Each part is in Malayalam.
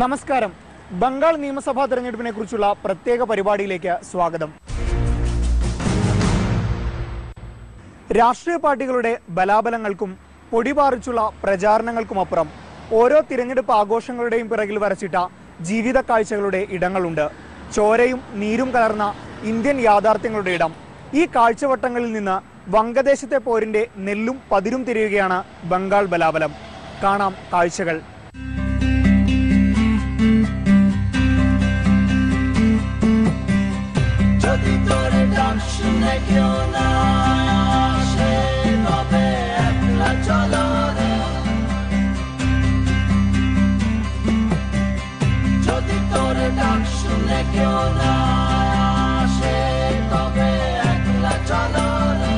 നമസ്കാരം ബംഗാൾ നിയമസഭാ തെരഞ്ഞെടുപ്പിനെ കുറിച്ചുള്ള പ്രത്യേക പരിപാടിയിലേക്ക് സ്വാഗതം രാഷ്ട്രീയ പാർട്ടികളുടെ ബലാബലങ്ങൾക്കും പൊടിപാറിച്ചുള്ള പ്രചാരണങ്ങൾക്കുമപ്പുറം ഓരോ തിരഞ്ഞെടുപ്പ് ആഘോഷങ്ങളുടെയും പിറകിൽ വരച്ചിട്ട ജീവിത കാഴ്ചകളുടെ ഇടങ്ങളുണ്ട് ചോരയും നീരും കലർന്ന ഇന്ത്യൻ യാഥാർത്ഥ്യങ്ങളുടെ ഇടം ഈ കാഴ്ചവട്ടങ്ങളിൽ നിന്ന് വങ്കദേശത്തെ പോരിന്റെ നെല്ലും പതിരും തിരിയുകയാണ് ബംഗാൾ ബലാബലം കാണാം കാഴ്ചകൾ যদি তোরে ডাক শুনে কেউ না আসে তবে একলা চলো রে যদি তোরে ডাক শুনে কেউ না আসে তবে একলা চলো রে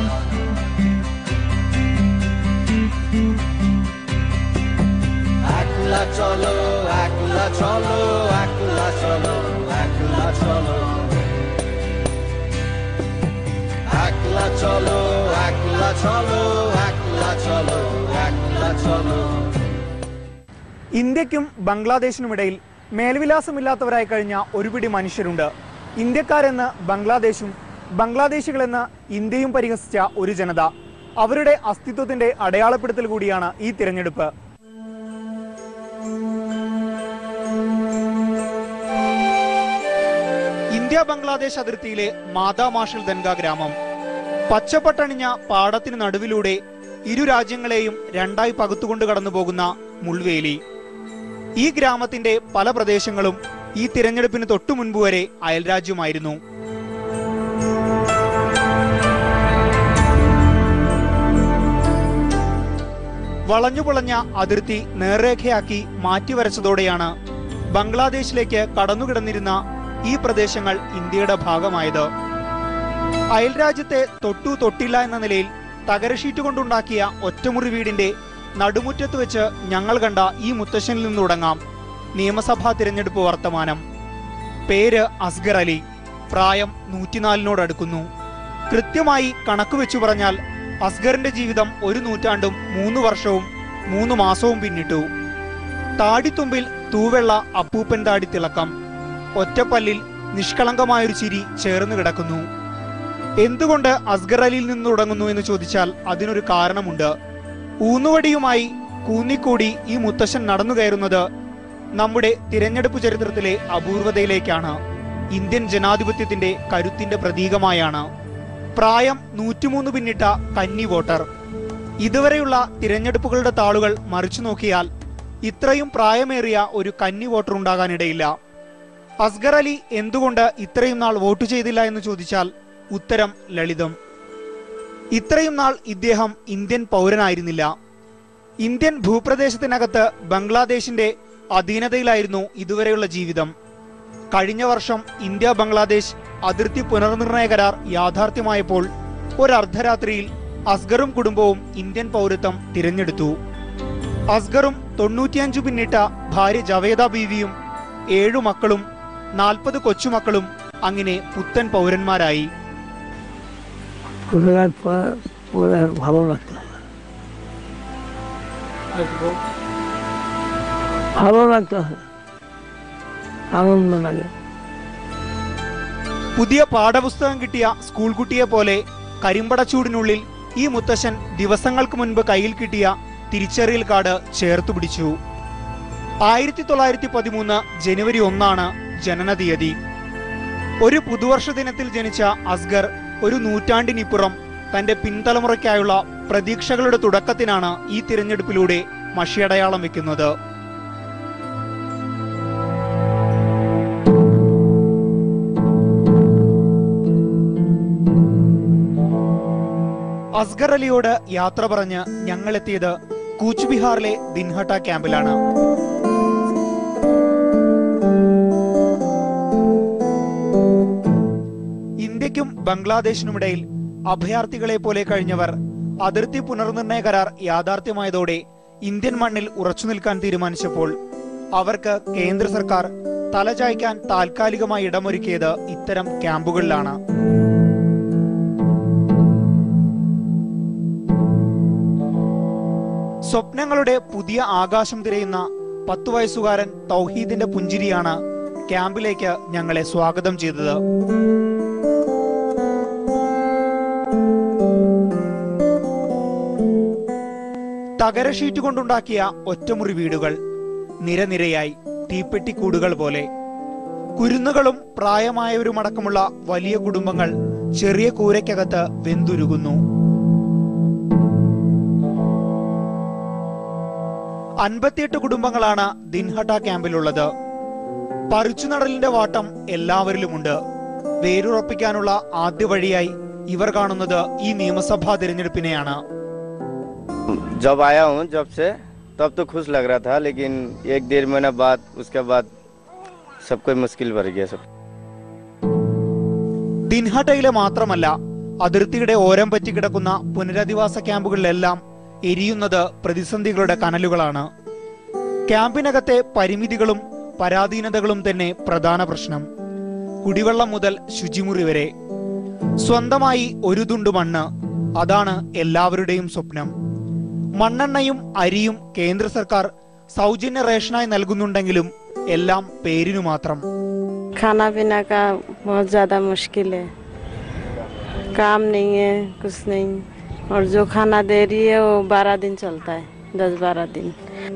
একলা চলো একলা চলো একলা চলো একলা চলো একলা চলো একলা চলো একলা চলো একলা চলো ഇന്ത്യക്കും ബംഗ്ലാദേശിനുമിടയിൽ മേൽവിലാസമില്ലാത്തവരായി കഴിഞ്ഞ ഒരുപിടി മനുഷ്യരുണ്ട് ഇന്ത്യക്കാരെന്ന് ബംഗ്ലാദേശും ബംഗ്ലാദേശികളെന്ന് ഇന്ത്യയും പരിഹസിച്ച ഒരു ജനത അവരുടെ അസ്തിത്വത്തിന്റെ അടയാളപ്പെടുത്തൽ കൂടിയാണ് ഈ തിരഞ്ഞെടുപ്പ് ഇന്ത്യ ബംഗ്ലാദേശ് അതിർത്തിയിലെ മാതാ മാഷൽ ദൻഗ ഗ്രാമം പച്ചപ്പട്ടണിഞ്ഞ പാടത്തിന് നടുവിലൂടെ ഇരു രാജ്യങ്ങളെയും രണ്ടായി പകുത്തുകൊണ്ട് കടന്നു പോകുന്ന മുൾവേലി ഈ ഗ്രാമത്തിന്റെ പല പ്രദേശങ്ങളും ഈ തിരഞ്ഞെടുപ്പിന് തൊട്ടു മുൻപ് വരെ അയൽരാജ്യമായിരുന്നു വളഞ്ഞുപുളഞ്ഞ അതിർത്തി നേർരേഖയാക്കി മാറ്റിവരച്ചതോടെയാണ് ബംഗ്ലാദേശിലേക്ക് കടന്നുകിടന്നിരുന്ന ഈ പ്രദേശങ്ങൾ ഇന്ത്യയുടെ ഭാഗമായത് അയൽരാജ്യത്തെ തൊട്ടു തൊട്ടില്ല എന്ന നിലയിൽ തകരഷീറ്റ് കൊണ്ടുണ്ടാക്കിയ ഒറ്റമുറി വീടിന്റെ നടുമുറ്റത്ത് വെച്ച് ഞങ്ങൾ കണ്ട ഈ മുത്തശ്ശനിൽ നിന്ന് തുടങ്ങാം നിയമസഭാ തിരഞ്ഞെടുപ്പ് വർത്തമാനം പേര് അസ്ഗർ അലി പ്രായം നൂറ്റിനാലിനോട് അടുക്കുന്നു കൃത്യമായി കണക്ക് വെച്ചു പറഞ്ഞാൽ അസ്ഗറിന്റെ ജീവിതം ഒരു നൂറ്റാണ്ടും മൂന്ന് വർഷവും മൂന്ന് മാസവും പിന്നിട്ടു താടിത്തുമ്പിൽ തൂവെള്ള അപ്പൂപ്പൻ താടി തിളക്കം ഒറ്റപ്പല്ലിൽ നിഷ്കളങ്കമായൊരു ചിരി ചേർന്ന് കിടക്കുന്നു എന്തുകൊണ്ട് അസ്ഗർ അലിയിൽ നിന്ന് തുടങ്ങുന്നു എന്ന് ചോദിച്ചാൽ അതിനൊരു കാരണമുണ്ട് ഊന്നുവടിയുമായി കൂന്നിക്കൂടി ഈ മുത്തശ്ശൻ നടന്നു കയറുന്നത് നമ്മുടെ തിരഞ്ഞെടുപ്പ് ചരിത്രത്തിലെ അപൂർവതയിലേക്കാണ് ഇന്ത്യൻ ജനാധിപത്യത്തിന്റെ കരുത്തിന്റെ പ്രതീകമായാണ് പ്രായം നൂറ്റിമൂന്ന് പിന്നിട്ട കന്നി വോട്ടർ ഇതുവരെയുള്ള തിരഞ്ഞെടുപ്പുകളുടെ താളുകൾ മറിച്ചു നോക്കിയാൽ ഇത്രയും പ്രായമേറിയ ഒരു കന്നി വോട്ടർ ഉണ്ടാകാനിടയില്ല അസ്ഗർ അലി എന്തുകൊണ്ട് ഇത്രയും നാൾ വോട്ട് ചെയ്തില്ല എന്ന് ചോദിച്ചാൽ ഉത്തരം ലളിതം ഇത്രയും നാൾ ഇദ്ദേഹം ഇന്ത്യൻ പൗരനായിരുന്നില്ല ഇന്ത്യൻ ഭൂപ്രദേശത്തിനകത്ത് ബംഗ്ലാദേശിന്റെ അധീനതയിലായിരുന്നു ഇതുവരെയുള്ള ജീവിതം കഴിഞ്ഞ വർഷം ഇന്ത്യ ബംഗ്ലാദേശ് അതിർത്തി പുനർനിർണയ കരാർ യാഥാർത്ഥ്യമായപ്പോൾ ഒരു അർദ്ധരാത്രിയിൽ അസ്ഗറും കുടുംബവും ഇന്ത്യൻ പൗരത്വം തിരഞ്ഞെടുത്തു അസ്ഗറും തൊണ്ണൂറ്റിയഞ്ചു പിന്നിട്ട ഭാര്യ ജവേദ ബീവിയും ഏഴു മക്കളും നാൽപ്പത് കൊച്ചുമക്കളും അങ്ങനെ പുത്തൻ পৌরന്മാരായി কোথাকার পর ওরা ভালো লাগতো ভালো লাগতো আনন্দ লাগে പുതിയ പാഠപുസ്തകം കിട്ടിയ സ്കൂൾ കുട്ടിയെ പോലെ കരിമ്പടച്ചൂടിനുള്ളിൽ ഈ മുത്തശ്ശൻ ദിവസങ്ങൾക്ക് മുൻപ് കയ്യിൽ കിട്ടിയ തിരിച്ചറിയൽ കാർഡ് ചേർത്തു പിടിച്ചു ആയിരത്തി തൊള്ളായിരത്തി പതിമൂന്ന് ജനുവരി ഒന്നാണ് ജനന തീയതി ഒരു പുതുവർഷ ദിനത്തിൽ ജനിച്ച അസ്ഗർ ഒരു നൂറ്റാണ്ടിനിപ്പുറം തന്റെ പിൻതലമുറയ്ക്കായുള്ള പ്രതീക്ഷകളുടെ തുടക്കത്തിനാണ് ഈ തിരഞ്ഞെടുപ്പിലൂടെ മഷിയടയാളം വെക്കുന്നത് അസ്ഗർ അലിയോട് യാത്ര പറഞ്ഞ് ഞങ്ങളെത്തിയത് കൂച്ച് ബിഹാറിലെ ദിൻഹട്ട ക്യാമ്പിലാണ് ഇന്ത്യക്കും ബംഗ്ലാദേശിനുമിടയിൽ അഭയാർത്ഥികളെ പോലെ കഴിഞ്ഞവർ അതിർത്തി പുനർനിർണയ കരാർ യാഥാർത്ഥ്യമായതോടെ ഇന്ത്യൻ മണ്ണിൽ ഉറച്ചു നിൽക്കാൻ തീരുമാനിച്ചപ്പോൾ അവർക്ക് കേന്ദ്ര സർക്കാർ തലചായ്ക്കാൻ താൽക്കാലികമായി ഇടമൊരുക്കിയത് ഇത്തരം ക്യാമ്പുകളിലാണ് സ്വപ്നങ്ങളുടെ പുതിയ ആകാശം തിരയുന്ന പത്തു വയസ്സുകാരൻ തൗഹീദിന്റെ പുഞ്ചിരിയാണ് ക്യാമ്പിലേക്ക് ഞങ്ങളെ സ്വാഗതം ചെയ്തത് തകര ഷീറ്റ് കൊണ്ടുണ്ടാക്കിയ ഒറ്റമുറി വീടുകൾ നിരനിരയായി തീപ്പെട്ടിക്കൂടുകൾ പോലെ കുരുന്നുകളും പ്രായമായവരുമടക്കമുള്ള വലിയ കുടുംബങ്ങൾ ചെറിയ കൂരയ്ക്കകത്ത് വെന്തുരുകുന്നു അൻപത്തിയെട്ട് കുടുംബങ്ങളാണ് ദിൻഹട്ട ക്യാമ്പിലുള്ളത് പറിച്ചുനടലിന്റെ വാട്ടം എല്ലാവരിലുമുണ്ട് വേരുറപ്പിക്കാനുള്ള ആദ്യ വഴിയായി ഇവർ കാണുന്നത് ഈ നിയമസഭാ തിരഞ്ഞെടുപ്പിനെയാണ് जब आया हूँ जब से तब तो खुश लग रहा था लेकिन एक डेढ़ महीना बाद उसके बाद सब कोई मुश्किल बढ़ गया सब ദിൻഹട്ടയിലെ മാത്രമല്ല അതിർത്തിയുടെ ഓരം പറ്റി കിടക്കുന്ന പുനരധിവാസ ക്യാമ്പുകളിലെല്ലാം എരിയുന്നത് പ്രതിസന്ധികളുടെ കനലുകളാണ് ക്യാമ്പിനകത്തെ പരിമിതികളും പരാധീനതകളും തന്നെ പ്രധാന പ്രശ്നം കുടിവെള്ളം മുതൽ ശുചിമുറി വരെ സ്വന്തമായി ഒരു തുണ്ട് മണ്ണ് അതാണ് എല്ലാവരുടെയും സ്വപ്നം മണ്ണെണ്ണയും അരിയും കേന്ദ്ര സർക്കാർ സൗജന്യ റേഷനായി നൽകുന്നുണ്ടെങ്കിലും എല്ലാം പേരിനു മാത്രം खाना पीना का बहुत ज़्यादा मुश्किल है काम नहीं है कुछ नहीं और जो खाना दे रही है वो बारह दिन चलता है दस बारह दिन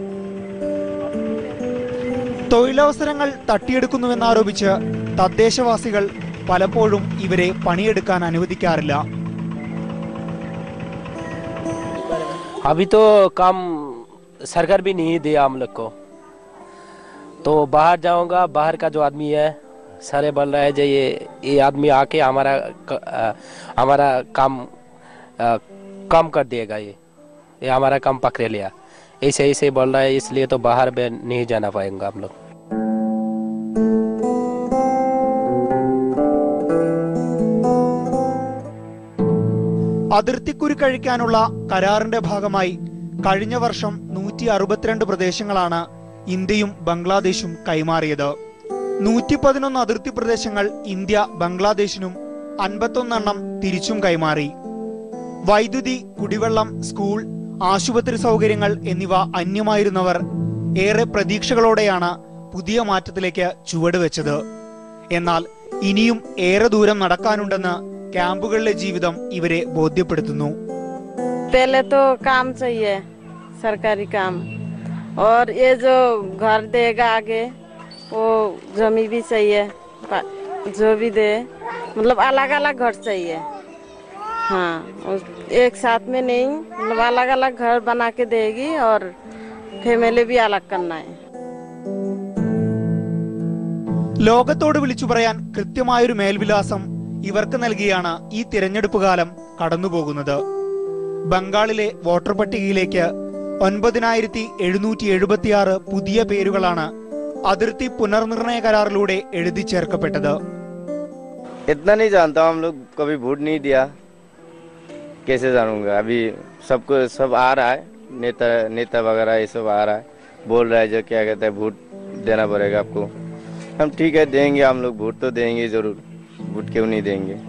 തൊഴിലവസരങ്ങൾ തട്ടിയെടുക്കുന്നുവെന്നാരോപിച്ച് തദ്ദേശവാസികൾ പലപ്പോഴും ഇവരെ പണിയെടുക്കാൻ അനുവദിക്കാറില്ല अभी तो काम सरकार भी नहीं दिया हम लोग को तो बाहर जाऊंगा बाहर का जो आदमी है सारे बोल रहा है जो ये ये आदमी आके हमारा क- अ, हमारा काम अ, कम कर देगा ये ये हमारा काम पकड़े लिया ऐसे ऐसे बोल रहा है इसलिए तो बाहर में नहीं जाना पाएंगे हम लोग അതിർത്തിക്കുരു കഴിക്കാനുള്ള കരാറിന്റെ ഭാഗമായി കഴിഞ്ഞ വർഷം നൂറ്റി അറുപത്തിരണ്ട് പ്രദേശങ്ങളാണ് ഇന്ത്യയും ബംഗ്ലാദേശും കൈമാറിയത് നൂറ്റി പതിനൊന്ന് അതിർത്തി പ്രദേശങ്ങൾ ഇന്ത്യ ബംഗ്ലാദേശിനും അൻപത്തൊന്നെണ്ണം തിരിച്ചും കൈമാറി വൈദ്യുതി കുടിവെള്ളം സ്കൂൾ ആശുപത്രി സൗകര്യങ്ങൾ എന്നിവ അന്യമായിരുന്നവർ ഏറെ പ്രതീക്ഷകളോടെയാണ് പുതിയ മാറ്റത്തിലേക്ക് ചുവടുവെച്ചത് എന്നാൽ ഇനിയും ഏറെ ദൂരം നടക്കാനുണ്ടെന്ന് ക്യാമ്പുകളിലെ ജീവിതം ഇവരെ ബോധ്യപ്പെടുത്തുന്നു पहले तो काम चाहिए सरकारी काम और ये जो घर देगा आगे वो जमी भी चाहिए पा- जो भी दे मतलब अलग अलग घर चाहिए हाँ उस- एक साथ में नहीं मतलब अलग अलग घर बना के देगी और फैमिली भी अलग करना है ലോകത്തോട് വിളിച്ചു പറയാൻ കൃത്യമായൊരു മേൽവിലാസം ഇവർക്ക് നൽകിയാണ് ഈ തിരഞ്ഞെടുപ്പ് കാലം കടന്നുപോകുന്നത് ബംഗാളിലെ വോട്ടർ പട്ടികയിലേക്ക് ഒൻപതിനായിരത്തി എഴുന്നൂറ്റി എഴുപത്തിയാറ് പുതിയ പേരുകളാണ് അതിർത്തി പുനർനിർണയ കരാറിലൂടെ എഴുതി ചേർക്കപ്പെട്ടത് इतना नहीं जानता हूँ हम लोग कभी वोट नहीं दिया कैसे जानूंगा अभी सबको सब आ रहा है नेता नेता वगैरह ये सब आ रहा है बोल रहा है जो क्या कहते हैं वोट देना पड़ेगा आपको हम ठीक है देंगे हम लोग वोट तो देंगे जरूर वोट क्यों नहीं देंगे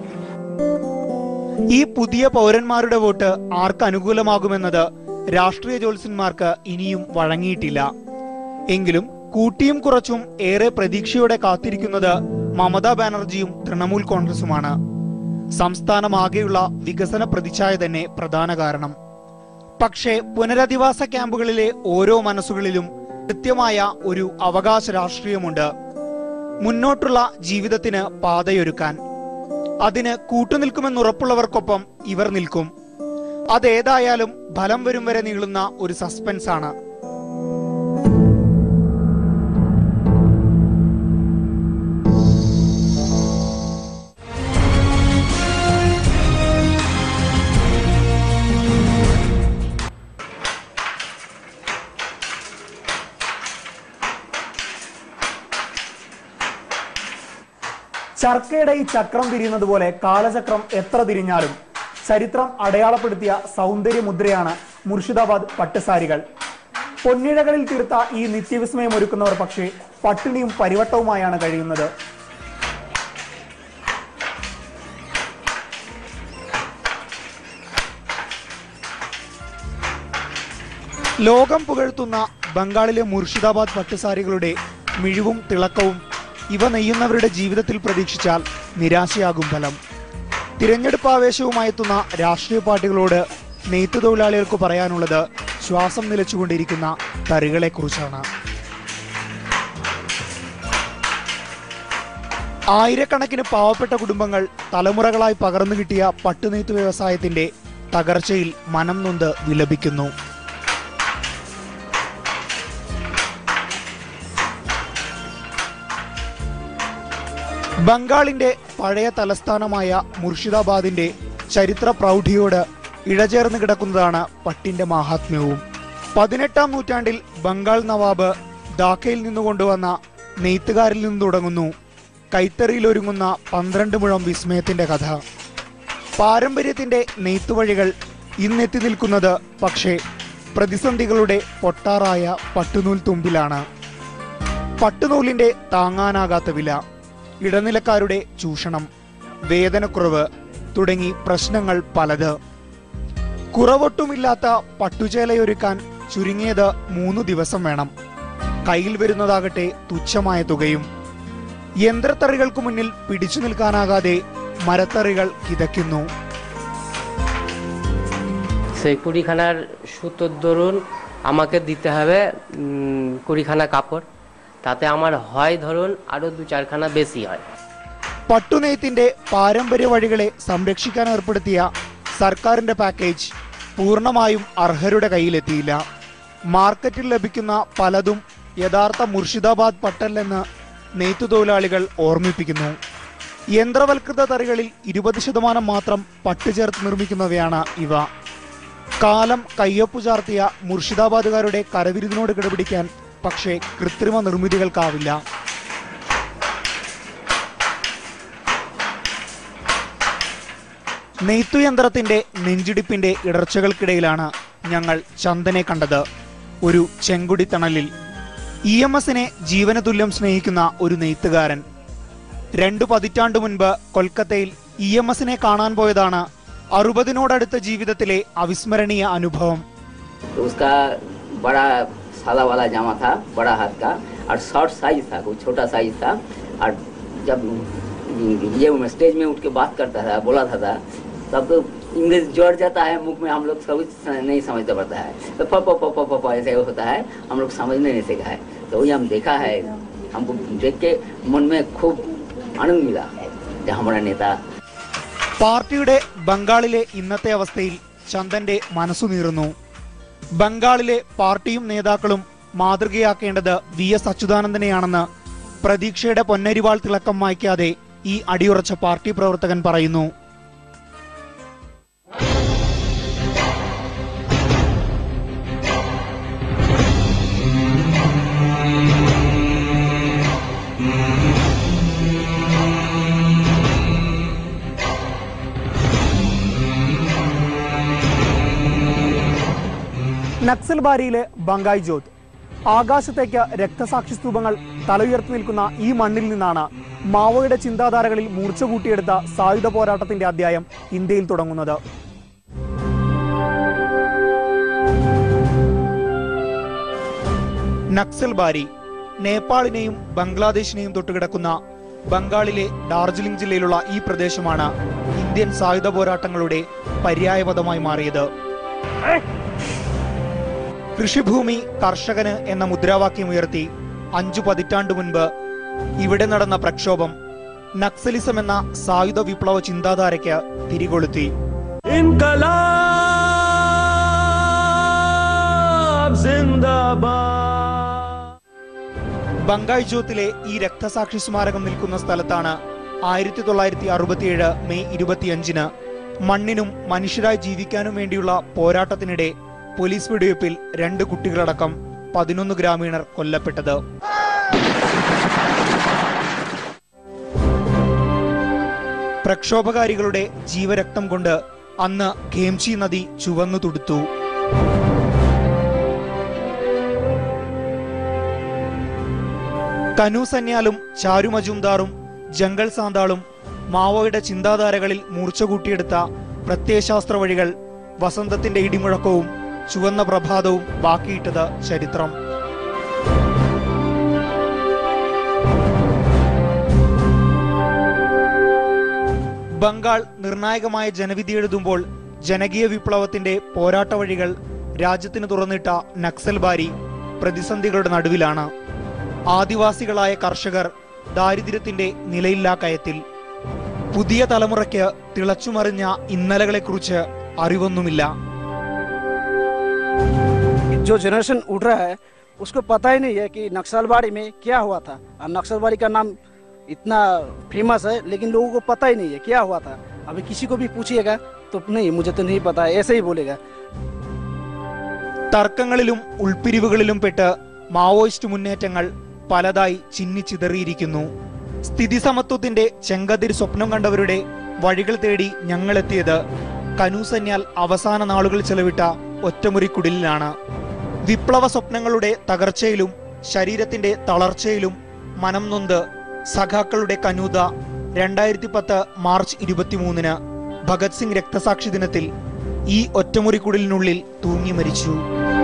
ഈ പുതിയ പൗരന്മാരുടെ വോട്ട് ആർക്ക് അനുകൂലമാകുമെന്നത് രാഷ്ട്രീയ ജ്യോത്സ്യന്മാർക്ക് ഇനിയും വഴങ്ങിയിട്ടില്ല എങ്കിലും കൂട്ടിയും കുറച്ചും ഏറെ പ്രതീക്ഷയോടെ കാത്തിരിക്കുന്നത് മമതാ ബാനർജിയും തൃണമൂൽ കോൺഗ്രസുമാണ് സംസ്ഥാനമാകെയുള്ള വികസന പ്രതിച്ഛായ തന്നെ പ്രധാന കാരണം പക്ഷേ പുനരധിവാസ ക്യാമ്പുകളിലെ ഓരോ മനസ്സുകളിലും കൃത്യമായ ഒരു അവകാശ രാഷ്ട്രീയമുണ്ട് മുന്നോട്ടുള്ള ജീവിതത്തിന് പാതയൊരുക്കാൻ അതിന് കൂട്ടുനിൽക്കുമെന്നുറപ്പുള്ളവർക്കൊപ്പം ഇവർ നിൽക്കും അതേതായാലും ഫലം വരും വരെ നീളുന്ന ഒരു സസ്പെൻസ് ആണ് ചർക്കയുടെ ഈ ചക്രം തിരിയുന്നത് പോലെ കാലചക്രം എത്ര തിരിഞ്ഞാലും ചരിത്രം അടയാളപ്പെടുത്തിയ സൗന്ദര്യ മുദ്രയാണ് മുർഷിദാബാദ് പട്ടുസാരികൾ പൊന്നിഴകളിൽ തീർത്ത ഈ നിത്യവിസ്മയം ഒരുക്കുന്നവർ പക്ഷേ പട്ടിണിയും പരിവട്ടവുമായാണ് കഴിയുന്നത് ലോകം പുകഴ്ത്തുന്ന ബംഗാളിലെ മുർഷിദാബാദ് പട്ടുസാരികളുടെ മിഴിവും തിളക്കവും ഇവ നെയ്യുന്നവരുടെ ജീവിതത്തിൽ പ്രതീക്ഷിച്ചാൽ നിരാശയാകും ഫലം തിരഞ്ഞെടുപ്പ് ആവേശവുമായെത്തുന്ന രാഷ്ട്രീയ പാർട്ടികളോട് നെയ്ത്തു തൊഴിലാളികൾക്ക് പറയാനുള്ളത് ശ്വാസം നിലച്ചുകൊണ്ടിരിക്കുന്ന തറികളെക്കുറിച്ചാണ് ആയിരക്കണക്കിന് പാവപ്പെട്ട കുടുംബങ്ങൾ തലമുറകളായി പകർന്നു കിട്ടിയ പട്ടുനെയ്ത്ത് വ്യവസായത്തിന്റെ തകർച്ചയിൽ മനം നൊന്ത് വിലപിക്കുന്നു ബംഗാളിന്റെ പഴയ തലസ്ഥാനമായ മുർഷിദാബാദിന്റെ ചരിത്ര പ്രൗഢിയോട് ഇഴചേർന്ന് കിടക്കുന്നതാണ് പട്ടിന്റെ മാഹാത്മ്യവും പതിനെട്ടാം നൂറ്റാണ്ടിൽ ബംഗാൾ നവാബ് ധാക്കയിൽ നിന്ന് കൊണ്ടുവന്ന നെയ്ത്തുകാരിൽ നിന്ന് തുടങ്ങുന്നു കൈത്തറിയിലൊരുങ്ങുന്ന പന്ത്രണ്ട് മുഴം വിസ്മയത്തിന്റെ കഥ പാരമ്പര്യത്തിന്റെ നെയ്ത്തുവഴികൾ ഇന്നെത്തി നിൽക്കുന്നത് പക്ഷേ പ്രതിസന്ധികളുടെ പൊട്ടാറായ പട്ടുനൂൽ തുമ്പിലാണ് പട്ടുനൂലിന്റെ താങ്ങാനാകാത്ത വില ഇടനിലക്കാരുടെ ചൂഷണം വേതനക്കുറവ് തുടങ്ങി പ്രശ്നങ്ങൾ പലത് കുറവൊട്ടുമില്ലാത്ത പട്ടുചേലയൊരുക്കാൻ ചുരുങ്ങിയത് മൂന്ന് ദിവസം വേണം കയ്യിൽ വരുന്നതാകട്ടെ തുച്ഛമായ തുകയും യന്ത്രത്തറികൾക്ക് മുന്നിൽ പിടിച്ചു নিলকানাগাതെ മരത്തറികൾ കിതയ്ക്കുന്നു সেই কুড়িখানার সুতোর দরুন আমাকে দিতে হবে উম, কুড়িখানা কাপড় তাতে আমার হয় ধরুন আরও দু চারখানা বেশি হয় പട്ടുനെയ്ത്തിന്റെ പാരമ്പര്യ വഴികളെ സംരക്ഷിക്കാൻ ഏർപ്പെടുത്തിയ സർക്കാരിന്റെ പാക്കേജ് പൂർണ്ണമായും അർഹരുടെ കയ്യിലെത്തിയില്ല മാർക്കറ്റിൽ ലഭിക്കുന്ന പലതും യഥാർത്ഥ മുർഷിദാബാദ് പട്ടല്ലെന്ന് നെയ്ത്തു തൊഴിലാളികൾ ഓർമ്മിപ്പിക്കുന്നു യന്ത്രവൽകൃത തറികളിൽ ഇരുപത് ശതമാനം മാത്രം പട്ട് ചേർത്ത് നിർമ്മിക്കുന്നവയാണ് ഇവ കാലം കയ്യൊപ്പു ചാർത്തിയ മുർഷിദാബാദുകാരുടെ കരവിരുതിനോട് കിടപിടിക്കാൻ പക്ഷേ കൃത്രിമ നിർമ്മിതികൾക്കാവില്ല നെയ്ത്തുയന്ത്രത്തിന്റെ നെഞ്ചിടിപ്പിന്റെ ഇടർച്ചകൾക്കിടയിലാണ് ഞങ്ങൾ ചന്ദനെ കണ്ടത് ഒരു ചെങ്കുടി തണലിൽ ഇ എം എസിനെ ജീവന തുല്യം സ്നേഹിക്കുന്ന ഒരു നെയ്ത്തുകാരൻ രണ്ടു പതിറ്റാണ്ടു മുൻപ് കൊൽക്കത്തയിൽ ഇ എം എസിനെ കാണാൻ പോയതാണ് അറുപതിനോടടുത്ത ജീവിതത്തിലെ അവിസ്മരണീയ അനുഭവം तो उसका बड़ा सादा वाला जामा था बड़ा हाथ का और शॉर्ट साइज था कोई छोटा साइज था और जब ये स्टेज में उठ के बात करता था बोला था, था तब तो इंग्लिश जोड़ जाता है मुख में हम लोग सब नहीं समझता पड़ता है तो प प प प प प ऐसे होता है हम लोग समझने नहीं सीखा है तो वही हम देखा है हमको देख के मन में खूब आनंद मिला कि हमारा नेता പാർട്ടിയുടെ ബംഗാളിലെ ഇന്നത്തെ അവസ്ഥയിൽ ചന്ദന്റെ മനസ്സു നീറുന്നു ബംഗാളിലെ പാർട്ടിയും നേതാക്കളും മാതൃകയാക്കേണ്ടത് വി എസ് അച്യുതാനന്ദനെയാണെന്ന് പ്രതീക്ഷയുടെ പൊന്നരിവാൾ തിളക്കം മായ്ക്കാതെ ഈ അടിയുറച്ച പാർട്ടി പ്രവർത്തകൻ പറയുന്നു നക്സൽ ബാരിയിലെ ബംഗായ് ജോത് ആകാശത്തേക്ക് രക്തസാക്ഷി സ്തൂപങ്ങൾ തലയുയർത്തി നിൽക്കുന്ന ഈ മണ്ണിൽ നിന്നാണ് മാവോയുടെ ചിന്താധാരകളിൽ മൂർച്ച കൂട്ടിയെടുത്ത സായുധ പോരാട്ടത്തിന്റെ അധ്യായം ഇന്ത്യയിൽ തുടങ്ങുന്നത് നക്സൽ ബാരി നേപ്പാളിനെയും ബംഗ്ലാദേശിനെയും തൊട്ടുകിടക്കുന്ന ബംഗാളിലെ ഡാർജിലിംഗ് ജില്ലയിലുള്ള ഈ പ്രദേശമാണ് ഇന്ത്യൻ സായുധ പോരാട്ടങ്ങളുടെ പര്യായപദമായി മാറിയത് കൃഷിഭൂമി കർഷകന് എന്ന മുദ്രാവാക്യം ഉയർത്തി അഞ്ചു പതിറ്റാണ്ടു മുൻപ് ഇവിടെ നടന്ന പ്രക്ഷോഭം നക്സലിസം എന്ന സായുധ വിപ്ലവ ചിന്താധാരയ്ക്ക് തിരികൊളുത്തി ബംഗാൾ ജോത്തിലെ ഈ രക്തസാക്ഷി സ്മാരകം നിൽക്കുന്ന സ്ഥലത്താണ് ആയിരത്തി തൊള്ളായിരത്തി അറുപത്തിയേഴ് മെയ് ഇരുപത്തിയഞ്ചിന് മണ്ണിനും മനുഷ്യരായി ജീവിക്കാനും വേണ്ടിയുള്ള പോരാട്ടത്തിനിടെ പോലീസ് വെടിവയ്പിൽ രണ്ട് കുട്ടികളടക്കം പതിനൊന്ന് ഗ്രാമീണർ കൊല്ലപ്പെട്ടത് പ്രക്ഷോഭകാരികളുടെ ജീവരക്തം കൊണ്ട് അന്ന് ഖേംചി നദി ചുവന്നു തുടുത്തു കനു സന്യാലും ചാരു മജുംദാറും ജംഗൾ സാന്താളും മാവോയുടെ ചിന്താധാരകളിൽ മൂർച്ച കൂട്ടിയെടുത്ത പ്രത്യയശാസ്ത്ര വഴികൾ വസന്തത്തിന്റെ ഇടിമുഴക്കവും ചുവന്ന പ്രഭാതവും ബാക്കിയിട്ടത് ചരിത്രം ബംഗാൾ നിർണായകമായ ജനവിധി എഴുതുമ്പോൾ ജനകീയ വിപ്ലവത്തിന്റെ പോരാട്ട വഴികൾ രാജ്യത്തിന് തുറന്നിട്ട നക്സൽബാരി പ്രതിസന്ധികളുടെ നടുവിലാണ് ആദിവാസികളായ കർഷകർ ദാരിദ്ര്യത്തിന്റെ നിലയില്ലാ കയത്തിൽ പുതിയ തലമുറയ്ക്ക് തിളച്ചുമറിഞ്ഞ ഇന്നലകളെക്കുറിച്ച് അറിവൊന്നുമില്ല जो जनरेशन उठ रहा है उसको पता ही नहीं है कि नक्सलबाड़ी में क्या हुआ था और नक्सलबाड़ी का नाम इतना फेमस है लेकिन लोगों को पता ही नहीं है क्या हुआ था अभी किसी को भी पूछिएगा तो नहीं मुझे तो नहीं पता है ऐसे ही बोलेगा തർക്കങ്ങളിലും ഉൾപ്പിരിവുകളിലും പെട്ട് മാവോയിസ്റ്റ് മുന്നേറ്റങ്ങൾ പലതായി ചിന്നിച്ചിതറിയിരിക്കുന്നു സ്ഥിതി സമത്വത്തിന്റെ ചെങ്കതിരി സ്വപ്നം കണ്ടവരുടെ വഴികൾ തേടി ഞങ്ങളെത്തിയത് കനൂസന്യാൽ അവസാന നാളുകൾ ചെലവിട്ട ഒറ്റമുറിക്കുടിലാണ് വിപ്ലവ സ്വപ്നങ്ങളുടെ തകർച്ചയിലും ശരീരത്തിന്റെ തളർച്ചയിലും മനം നൊന്ത് സഖാക്കളുടെ കനൂത രണ്ടായിരത്തി പത്ത് മാർച്ച് ഇരുപത്തിമൂന്നിന് ഭഗത് സിംഗ് രക്തസാക്ഷി ദിനത്തിൽ ഈ ഒറ്റമുറിക്കുടിലിനുള്ളിൽ തൂങ്ങി മരിച്ചു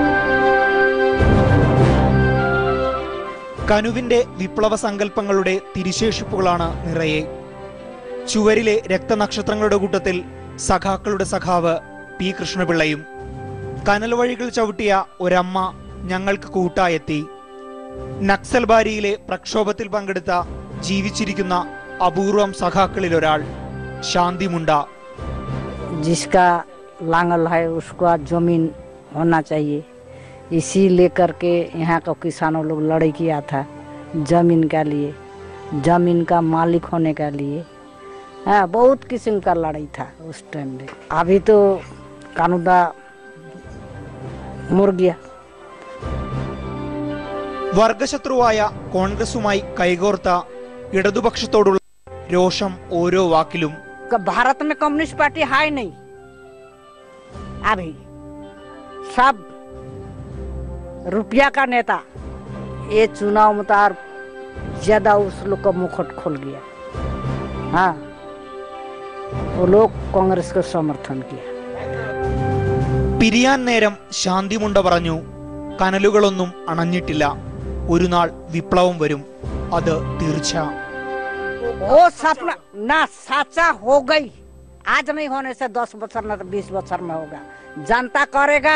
കനുവിന്റെ വിപ്ലവ സങ്കല്പങ്ങളുടെ തിരിശേഷിപ്പുകളാണ് നിറയെ ചുവരിലെ രക്തനക്ഷത്രങ്ങളുടെ കൂട്ടത്തിൽ സഖാക്കളുടെ സഖാവ് പി കൃഷ്ണപിള്ളയും കനൽ വഴികൾ ചവിട്ടിയ ഒരമ്മ ഞങ്ങൾക്ക് കൂട്ടായെത്തി നക്സൽബാരിയിലെ പ്രക്ഷോഭത്തിൽ പങ്കെടുത്ത ജീവിച്ചിരിക്കുന്ന അപൂർവം സഖാക്കളിൽ ഒരാൾ ശാന്തി മുണ്ട जिसका लांगल है उसका जमीन होना चाहिए इसी लेकर के यहाँ का किसानों लोग लड़ाई किया था जमीन के लिए जमीन का मालिक होने के लिए हाँ बहुत किस्म का लड़ाई था उस टाइम में अभी तो कानूदा मुर गया വർഗശത്രുവായ കോൺഗ്രസുമായി കൈകോർത്ത ഇടതുപക്ഷത്തോടുള്ള രോഷം ഓരോ വാക്കിലും क- भारत में कम्युनिस्ट पार्टी है नहीं अभी सब रुपया का नेता ये चुनाव में तो और ज्यादा उस लोग का मुखट खोल गया हाँ वो लोग कांग्रेस को समर्थन किया പിരിയാൻ നേരം ശാന്തിമുണ്ട പറഞ്ഞു കനലുകളൊന്നും അണഞ്ഞിട്ടില്ല ഒരു നാൾ വിപ്ലവം വരും അത് തീർച്ച वो सपना ना साचा हो गई आज नहीं होने से दस बच्चर ना तो बीस बच्चर में होगा जनता करेगा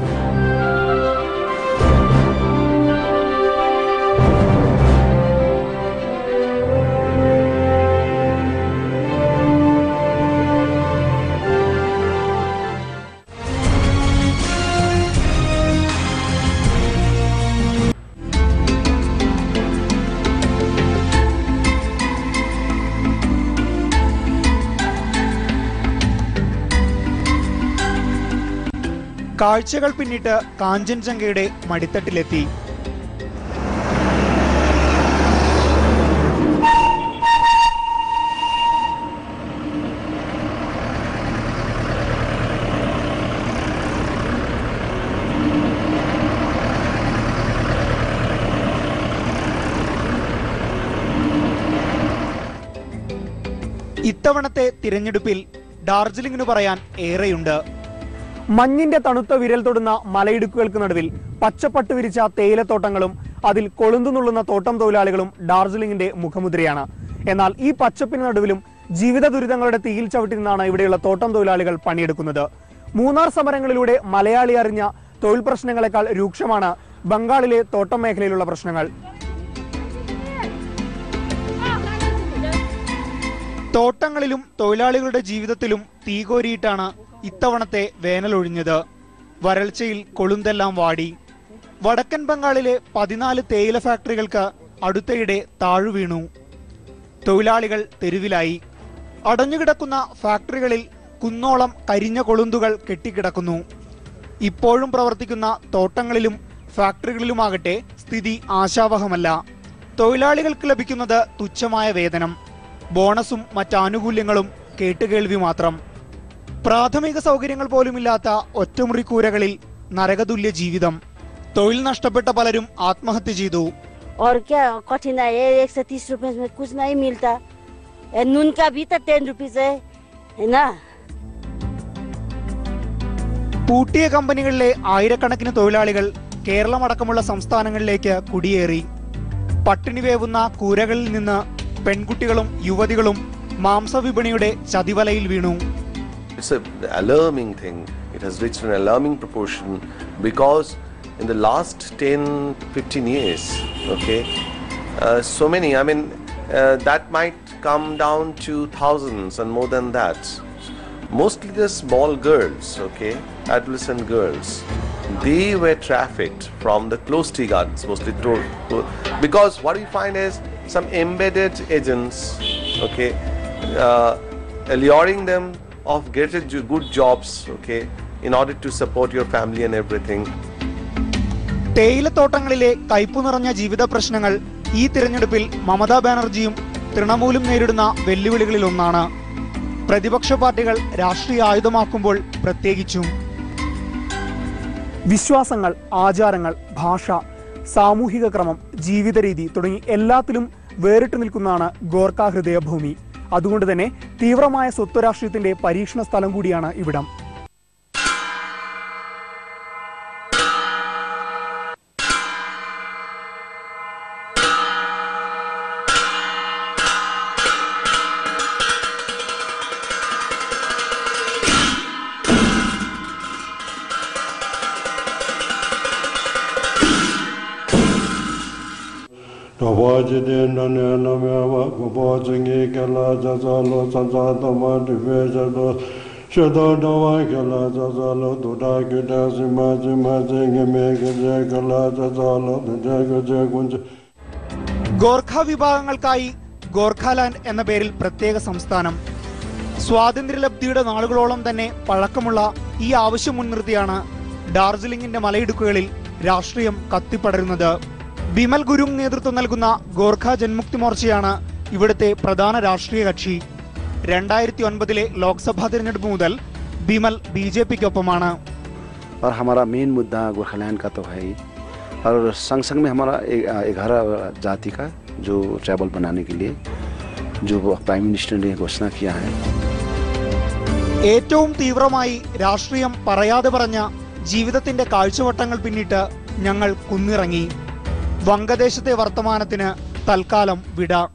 കാഴ്ചകൾ പിന്നിട്ട് കാഞ്ചൻജംഗയുടെ മടിത്തട്ടിലെത്തി ഇത്തവണത്തെ തിരഞ്ഞെടുപ്പിൽ ഡാർജിലിംഗിന് പറയാൻ ഏറെയുണ്ട് മഞ്ഞിന്റെ തണുത്ത വിരൽ തൊടുന്ന മലയിടുക്കുകൾക്ക് നടുവിൽ പച്ചപ്പട്ട് വിരിച്ച തേയിലത്തോട്ടങ്ങളും അതിൽ കൊളുന്തു നുള്ളുന്ന തോട്ടം തൊഴിലാളികളും ഡാർജിലിംഗിന്റെ മുഖമുദ്രയാണ് എന്നാൽ ഈ പച്ചപ്പിന് നടുവിലും ജീവിത ദുരിതങ്ങളുടെ തീയിൽ ചവിട്ടി നിന്നാണ് ഇവിടെയുള്ള തോട്ടം തൊഴിലാളികൾ പണിയെടുക്കുന്നത് മൂന്നാർ സമരങ്ങളിലൂടെ മലയാളി അറിഞ്ഞ തൊഴിൽ പ്രശ്നങ്ങളെക്കാൾ രൂക്ഷമാണ് ബംഗാളിലെ തോട്ടം മേഖലയിലുള്ള പ്രശ്നങ്ങൾ തോട്ടങ്ങളിലും തൊഴിലാളികളുടെ ജീവിതത്തിലും തീകോരിയിട്ടാണ് ഇത്തവണത്തെ വേനലൊഴിഞ്ഞത് വരൾച്ചയിൽ കൊളുന്തെല്ലാം വാടി വടക്കൻ ബംഗാളിലെ പതിനാല് തേയില ഫാക്ടറികൾക്ക് അടുത്തയിടെ താഴുവീണു തൊഴിലാളികൾ തെരുവിലായി അടഞ്ഞുകിടക്കുന്ന ഫാക്ടറികളിൽ കുന്നോളം കരിഞ്ഞ കൊളുന്തുകൾ കെട്ടിക്കിടക്കുന്നു ഇപ്പോഴും പ്രവർത്തിക്കുന്ന തോട്ടങ്ങളിലും ഫാക്ടറികളിലുമാകട്ടെ സ്ഥിതി ആശാവഹമല്ല തൊഴിലാളികൾക്ക് ലഭിക്കുന്നത് തുച്ഛമായ വേതനം ബോണസും മറ്റാനുകൂല്യങ്ങളും കേട്ടുകേൾവി മാത്രം പ്രാഥമിക സൗകര്യങ്ങൾ പോലുമില്ലാത്ത ഒറ്റമുറിക്കൂരകളിൽ നരകതുല്യ ജീവിതം തൊഴിൽ നഷ്ടപ്പെട്ട പലരും ആത്മഹത്യ ചെയ്തു और क्या कठिनाई है एक सौ तीस रुपए में कुछ नहीं मिलता ए, नून का भी तो टेन रुपीज है है ना പൂട്ടിയ കമ്പനികളിലെ ആയിരക്കണക്കിന് തൊഴിലാളികൾ കേരളമടക്കമുള്ള സംസ്ഥാനങ്ങളിലേക്ക് കുടിയേറി പട്ടിണി വേവുന്ന കൂരകളിൽ നിന്ന് പെൺകുട്ടികളും യുവതികളും മാംസവിപണിയുടെ ചതിവലയിൽ വീണു It's an alarming thing. It has reached an alarming proportion because in the last 10, 15 years, okay, uh, so many, I mean, uh, that might come down to thousands and more than that. Mostly the small girls, okay, adolescent girls, they were trafficked from the closed tea gardens, mostly through, because what we find is some embedded agents, okay, uh, alluring them of get a jo- good jobs, okay, in order to support your family and everything. തേയിലത്തോട്ടങ്ങളിലെ കയ്പു നിറഞ്ഞ ജീവിത പ്രശ്നങ്ങൾ ഈ തിരഞ്ഞെടുപ്പിൽ മമതാ ബാനർജിയും തൃണമൂലും നേരിടുന്ന വെല്ലുവിളികളിൽ ഒന്നാണ് പ്രതിപക്ഷ പാർട്ടികൾ രാഷ്ട്രീയ ആയുധമാക്കുമ്പോൾ പ്രത്യേകിച്ചും വിശ്വാസങ്ങൾ ആചാരങ്ങൾ ഭാഷ സാമൂഹിക ക്രമം ജീവിത രീതി തുടങ്ങി എല്ലാത്തിലും വേറിട്ട് നിൽക്കുന്നതാണ് ഗോർഖ ഹൃദയഭൂമി അതുകൊണ്ട് തന്നെ തീവ്രമായ സ്വത്വരാഷ്ട്രീയത്തിന്റെ പരീക്ഷണ സ്ഥലം കൂടിയാണ് ഇവിടം ഗോർഖ വിഭാഗങ്ങൾക്കായി ഗോർഖാലാൻഡ് എന്ന പേരിൽ പ്രത്യേക സംസ്ഥാനം സ്വാതന്ത്ര്യലബ്ധിയുടെ നാളുകളോളം തന്നെ പഴക്കമുള്ള ഈ ആവശ്യം മുൻനിർത്തിയാണ് ഡാർജിലിംഗിന്റെ മലയിടുക്കുകളിൽ രാഷ്ട്രീയം കത്തിപ്പടരുന്നത് ബിമൽ ഗുരുങ് നേതൃത്വം നൽകുന്ന ഗോർഖ ജൻമുക്തി മോർച്ചയാണ് ഇവിടുത്തെ പ്രധാന രാഷ്ട്രീയ കക്ഷി രണ്ടായിരത്തി ഒൻപതിലെ ലോക്സഭാ തിരഞ്ഞെടുപ്പ് മുതൽ ബിമൽ ബി ജെ പിക്കൊപ്പമാണ് और हमारा मेन मुद्दा गोरखालैंड का तो है ही और संग संग में हमारा ग्यारह जाति का जो ट्रैवल बनाने के लिए जो प्राइम मिनिस्टर ने घोषणा किया है ഏറ്റവും തീവ്രമായി രാഷ്ട്രീയം പറയാതെ പറഞ്ഞ ജീവിതത്തിന്റെ കാഴ്ചവട്ടങ്ങൾ പിന്നിട്ട് ഞങ്ങൾ കുന്നിറങ്ങി വങ്കദേശത്തെ വർത്തമാനത്തിന് തൽക്കാലം വിട